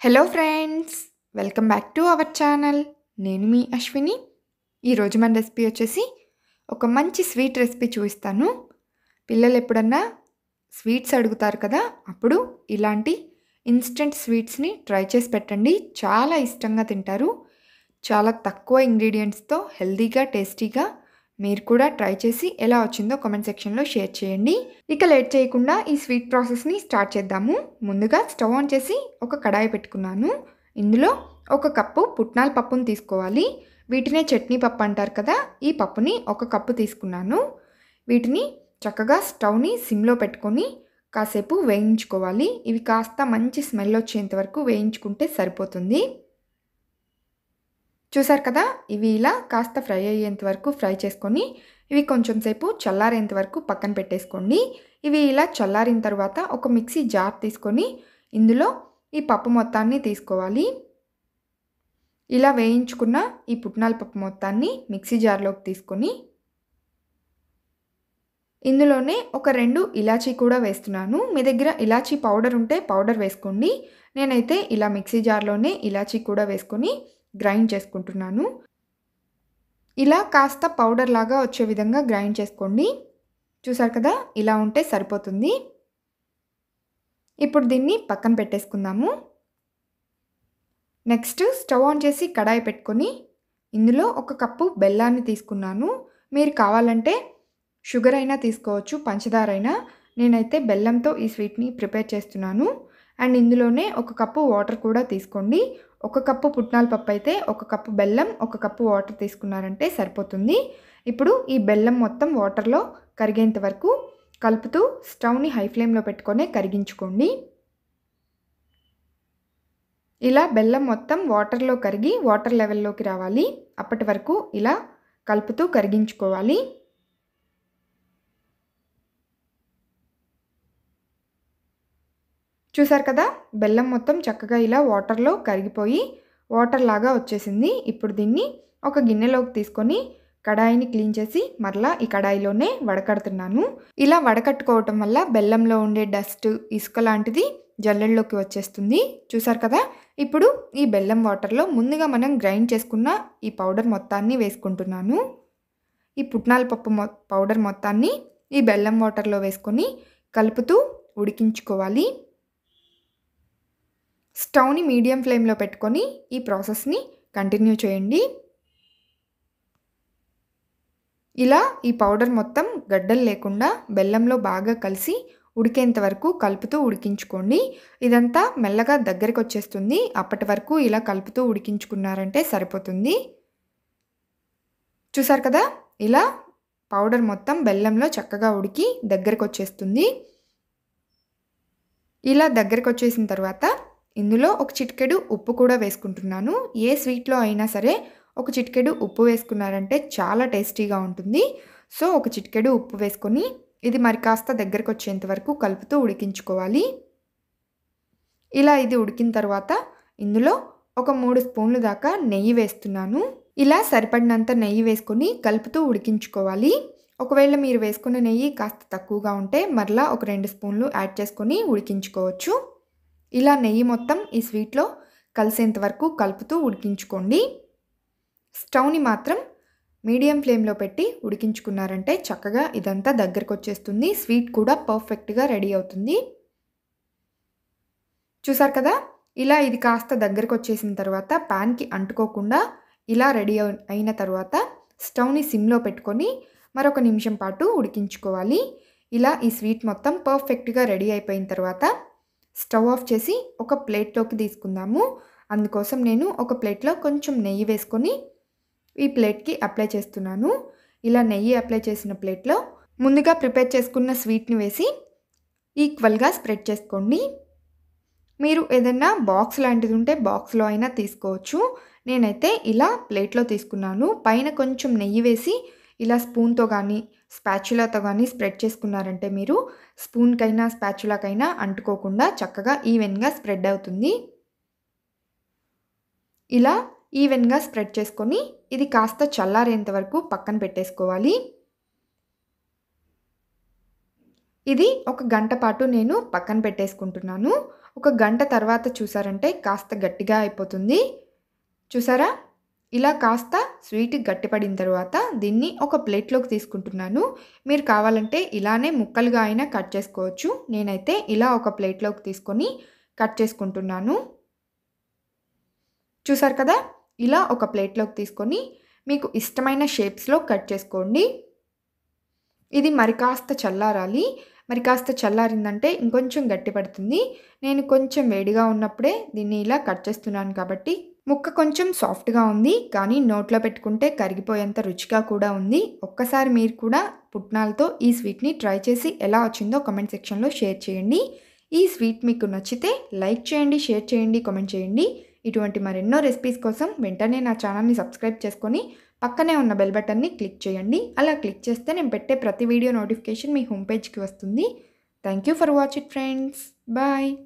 hello friends welcome back to our channel నేను మీ అశ్విని ఈరోజు మన రెసిపీ వచ్చేసి ఒక మంచి స్వీట్ రెసిపీ చూపిస్తాను పిల్లలు ఎప్పుడన్నా స్వీట్స్ అడుగుతారు కదా అప్పుడు ఇలాంటి ఇన్స్టెంట్ స్వీట్స్ని ట్రై చేసి పెట్టండి చాలా ఇష్టంగా తింటారు చాలా తక్కువ ఇంగ్రీడియంట్స్తో హెల్తీగా టేస్టీగా మీరు కూడా ట్రై చేసి ఎలా వచ్చిందో కామెంట్ సెక్షన్లో షేర్ చేయండి ఇక లేట్ చేయకుండా ఈ స్వీట్ ప్రాసెస్ని స్టార్ట్ చేద్దాము ముందుగా స్టవ్ ఆన్ చేసి ఒక కడాయి పెట్టుకున్నాను ఇందులో ఒక కప్పు పుట్నాల పప్పును తీసుకోవాలి వీటినే చట్నీ పప్పు అంటారు కదా ఈ పప్పుని ఒక కప్పు తీసుకున్నాను వీటిని చక్కగా స్టవ్ని సిమ్లో పెట్టుకొని కాసేపు వేయించుకోవాలి ఇవి కాస్త మంచి స్మెల్ వచ్చేంత వరకు వేయించుకుంటే సరిపోతుంది చూసారు కదా ఇవి ఇలా కాస్త ఫ్రై అయ్యేంత వరకు ఫ్రై చేసుకొని ఇవి కొంచెం సేపు చల్లారేంత వరకు పక్కన పెట్టేసుకోండి ఇవి ఇలా చల్లారిన తర్వాత ఒక మిక్సీ జార్ తీసుకొని ఇందులో ఈ పప్పు మొత్తాన్ని తీసుకోవాలి ఇలా వేయించుకున్న ఈ పుట్నాల పప్పు మొత్తాన్ని మిక్సీ జార్లోకి తీసుకొని ఇందులోనే ఒక రెండు ఇలాచీ కూడా వేస్తున్నాను మీ దగ్గర ఇలాచీ పౌడర్ ఉంటే పౌడర్ వేసుకోండి నేనైతే ఇలా మిక్సీ జార్లోనే ఇలాచీ కూడా వేసుకొని గ్రైండ్ చేసుకుంటున్నాను ఇలా కాస్త పౌడర్ లాగా వచ్చే విధంగా గ్రైండ్ చేసుకోండి చూసారు కదా ఇలా ఉంటే సరిపోతుంది ఇప్పుడు దీన్ని పక్కన పెట్టేసుకుందాము నెక్స్ట్ స్టవ్ ఆన్ చేసి కడాయి పెట్టుకొని ఇందులో ఒక కప్పు బెల్లాన్ని తీసుకున్నాను మీరు కావాలంటే షుగర్ అయినా తీసుకోవచ్చు పంచదార అయినా నేనైతే బెల్లంతో ఈ స్వీట్ని ప్రిపేర్ చేస్తున్నాను అండ్ ఇందులోనే ఒక కప్పు వాటర్ కూడా తీసుకోండి ఒక కప్పు పుట్నాల పప్పు అయితే ఒక కప్పు బెల్లం ఒక కప్పు వాటర్ తీసుకున్నారంటే సరిపోతుంది ఇప్పుడు ఈ బెల్లం మొత్తం వాటర్లో కరిగేంత వరకు కలుపుతూ స్టవ్ని హై ఫ్లేమ్లో పెట్టుకొని కరిగించుకోండి ఇలా బెల్లం మొత్తం వాటర్లో కరిగి వాటర్ లెవెల్లోకి రావాలి అప్పటి వరకు ఇలా కలుపుతూ కరిగించుకోవాలి చూసారు కదా బెల్లం మొత్తం చక్కగా ఇలా వాటర్లో కరిగిపోయి వాటర్ లాగా వచ్చేసింది ఇప్పుడు దీన్ని ఒక గిన్నెలోకి తీసుకొని కడాయిని క్లీన్ చేసి మరలా ఈ కడాయిలోనే వడకడుతున్నాను ఇలా వడకట్టుకోవటం వల్ల బెల్లంలో ఉండే డస్ట్ ఇసుక లాంటిది జల్లెల్లోకి వచ్చేస్తుంది చూసారు కదా ఇప్పుడు ఈ బెల్లం వాటర్లో ముందుగా మనం గ్రైండ్ చేసుకున్న ఈ పౌడర్ మొత్తాన్ని వేసుకుంటున్నాను ఈ పుట్నాల పప్పు మొ పౌడర్ మొత్తాన్ని ఈ బెల్లం వాటర్లో వేసుకొని కలుపుతూ ఉడికించుకోవాలి స్టవ్ని మీడియం ఫ్లేమ్లో పెట్టుకొని ఈ ప్రాసెస్ని కంటిన్యూ చేయండి ఇలా ఈ పౌడర్ మొత్తం గడ్డలు లేకుండా బెల్లంలో బాగా కలిసి ఉడికేంత వరకు కలుపుతూ ఉడికించుకోండి ఇదంతా మెల్లగా దగ్గరికి వచ్చేస్తుంది అప్పటి వరకు ఇలా కలుపుతూ ఉడికించుకున్నారంటే సరిపోతుంది చూసారు కదా ఇలా పౌడర్ మొత్తం బెల్లంలో చక్కగా ఉడికి దగ్గరికి వచ్చేస్తుంది ఇలా దగ్గరికి వచ్చేసిన తర్వాత ఇందులో ఒక చిటికెడు ఉప్పు కూడా వేసుకుంటున్నాను ఏ స్వీట్లో అయినా సరే ఒక చిటికెడు ఉప్పు వేసుకున్నారంటే చాలా టేస్టీగా ఉంటుంది సో ఒక చిటికెడు ఉప్పు వేసుకొని ఇది మరి కాస్త దగ్గరకు వచ్చేంత వరకు కలుపుతూ ఉడికించుకోవాలి ఇలా ఇది ఉడికిన తర్వాత ఇందులో ఒక మూడు స్పూన్లు దాకా నెయ్యి వేస్తున్నాను ఇలా సరిపడినంత నెయ్యి వేసుకొని కలుపుతూ ఉడికించుకోవాలి ఒకవేళ మీరు వేసుకున్న నెయ్యి కాస్త తక్కువగా ఉంటే మరలా ఒక రెండు స్పూన్లు యాడ్ చేసుకొని ఉడికించుకోవచ్చు ఇలా నెయ్యి మొత్తం ఈ స్వీట్లో కలిసేంత వరకు కలుపుతూ ఉడికించుకోండి స్టవ్ని మాత్రం మీడియం ఫ్లేమ్లో పెట్టి ఉడికించుకున్నారంటే చక్కగా ఇదంతా దగ్గరకు వచ్చేస్తుంది స్వీట్ కూడా పర్ఫెక్ట్గా రెడీ అవుతుంది చూసారు కదా ఇలా ఇది కాస్త దగ్గరకు వచ్చేసిన తర్వాత ప్యాన్కి అంటుకోకుండా ఇలా రెడీ అయిన తర్వాత స్టవ్ని సిమ్లో పెట్టుకొని మరొక నిమిషం పాటు ఉడికించుకోవాలి ఇలా ఈ స్వీట్ మొత్తం పర్ఫెక్ట్గా రెడీ అయిపోయిన తర్వాత స్టవ్ ఆఫ్ చేసి ఒక ప్లేట్లోకి తీసుకుందాము అందుకోసం నేను ఒక ప్లేట్లో కొంచెం నెయ్యి వేసుకొని ఈ ప్లేట్కి అప్లై చేస్తున్నాను ఇలా నెయ్యి అప్లై చేసిన ప్లేట్లో ముందుగా ప్రిపేర్ చేసుకున్న స్వీట్ని వేసి ఈక్వల్గా స్ప్రెడ్ చేసుకోండి మీరు ఏదైనా బాక్స్ లాంటిది ఉంటే బాక్స్లో అయినా తీసుకోవచ్చు నేనైతే ఇలా ప్లేట్లో తీసుకున్నాను పైన కొంచెం నెయ్యి వేసి ఇలా స్పూన్తో కానీ స్పాచులాతో కానీ స్ప్రెడ్ చేసుకున్నారంటే మీరు స్పూన్కైనా స్పాచులాకైనా అంటుకోకుండా చక్కగా ఈవెన్గా స్ప్రెడ్ అవుతుంది ఇలా ఈవెన్గా స్ప్రెడ్ చేసుకొని ఇది కాస్త చల్లారేంత వరకు పక్కన పెట్టేసుకోవాలి ఇది ఒక గంట పాటు నేను పక్కన పెట్టేసుకుంటున్నాను ఒక గంట తర్వాత చూసారంటే కాస్త గట్టిగా అయిపోతుంది చూసారా ఇలా కాస్త స్వీట్ గట్టిపడిన తర్వాత దీన్ని ఒక ప్లేట్లోకి తీసుకుంటున్నాను మీరు కావాలంటే ఇలానే ముక్కలుగా అయినా కట్ చేసుకోవచ్చు నేనైతే ఇలా ఒక ప్లేట్లోకి తీసుకొని కట్ చేసుకుంటున్నాను చూసారు కదా ఇలా ఒక ప్లేట్లోకి తీసుకొని మీకు ఇష్టమైన షేప్స్లో కట్ చేసుకోండి ఇది మరి కాస్త చల్లారాలి మరి కాస్త చల్లారిందంటే ఇంకొంచెం గట్టి పడుతుంది నేను కొంచెం వేడిగా ఉన్నప్పుడే దీన్ని ఇలా కట్ చేస్తున్నాను కాబట్టి ముక్క కొంచెం సాఫ్ట్గా ఉంది కానీ నోట్లో పెట్టుకుంటే కరిగిపోయేంత రుచిగా కూడా ఉంది ఒక్కసారి మీరు కూడా పుట్నాలతో ఈ స్వీట్ని ట్రై చేసి ఎలా వచ్చిందో కామెంట్ సెక్షన్లో షేర్ చేయండి ఈ స్వీట్ మీకు నచ్చితే లైక్ చేయండి షేర్ చేయండి కామెంట్ చేయండి ఇటువంటి మరెన్నో రెసిపీస్ కోసం వెంటనే నా ఛానల్ని సబ్స్క్రైబ్ చేసుకొని పక్కనే ఉన్న బెల్ బటన్ని క్లిక్ చేయండి అలా క్లిక్ చేస్తే నేను పెట్టే ప్రతి వీడియో నోటిఫికేషన్ మీ హోమ్ పేజ్కి వస్తుంది thank you for watch it friends bye